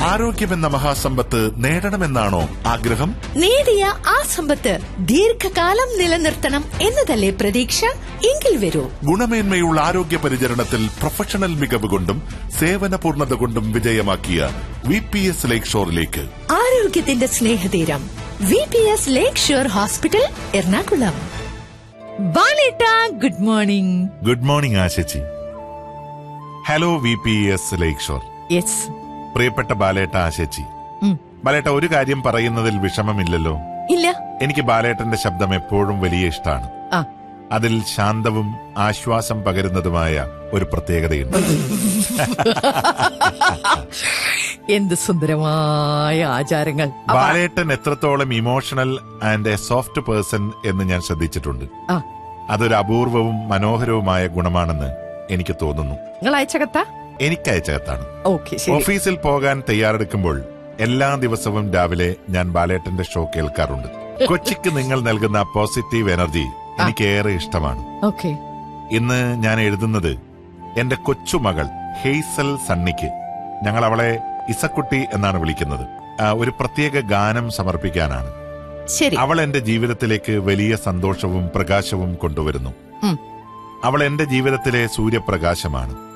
ആരോഗ്യമെന്ന മഹാസമ്പത്ത് നേടണമെന്നാണോ ആഗ്രഹം നേടിയ ആ സമ്പത്ത് ദീർഘകാലം നിലനിർത്തണം എന്നതല്ലേ പ്രതീക്ഷ എങ്കിൽ വരൂ ഗുണമേന്മയുള്ള ആരോഗ്യ പരിചരണത്തിൽ പ്രൊഫഷണൽ മികവ് കൊണ്ടും സേവന പൂർണ്ണത കൊണ്ടും വിജയമാക്കിയ വി പി എസ് ലേക്ക് ഷോറിലേക്ക് ആരോഗ്യത്തിന്റെ സ്നേഹതീരം V P S lake shore hospital Ernakulam ബാലേട്ട ഗുഡ് മോർണിംഗ് ഗുഡ് മോർണിംഗ് ആശച്ചി hello V P S lake shore yes പ്രിയപ്പെട്ട ബാലേട്ട ആശച്ചി ബാലേട്ട ഒരു കാര്യം പറയുന്നതിൽ വിഷമമില്ലല്ലോ ഇല്ല എനിക്ക് ബാലേട്ടന്റെ ശബ്ദം എപ്പോഴും വലിയ ഇഷ്ടമാണ് ആ അതിൽ ശാന്തവും ആശ്വാസം പകരുന്നതുമായ ഒരു പ്രത്യേകതയുണ്ട് എന്ത് സുന്ദരമായ ആചാരങ്ങൾ ബാലേട്ടൻ എത്രത്തോളം emotional and a soft person എന്ന് ഞാൻ ശ്രദ്ധിച്ചിട്ടുണ്ട് ആ അതൊരു അപൂർവവും മനോഹരവുമായ ഗുണമാണെന്ന് എനിക്ക് തോന്നുന്നു നിങ്ങൾ അയച്ച കത്ത എനിക്ക് അയച്ചകത്താണ് ഓക്കെ ശരി ഓഫീസിൽ പോകാൻ തയ്യാറെടുക്കുമ്പോൾ എല്ലാ ദിവസവും രാവിലെ ഞാൻ ബാലേട്ടന്റെ ഷോ കേൾക്കാറുണ്ട് കൊച്ചിക്ക് നിങ്ങൾ നൽകുന്ന പോസിറ്റീവ് എനർജി എനിക്ക് ഏറെ ഇഷ്ടമാണ് ഓക്കെ ഇന്ന് ഞാൻ എഴുതുന്നത് എന്റെ കൊച്ചുമകൾ ഹെയ്സൽ സണ്ണിക്ക് ഞങ്ങൾ അവളെ ഇസക്കുട്ടി എന്നാണ് വിളിക്കുന്നത് ആ, ഒരു പ്രത്യേക ഗാനം സമർപ്പിക്കാനാണ് ശരി അവൾ എന്റെ ജീവിതത്തിലേക്ക് വലിയ സന്തോഷവും പ്രകാശവും കൊണ്ടുവരുന്നു ഉം. അവൾ എന്റെ ജീവിതത്തിലെ സൂര്യപ്രകാശമാണ്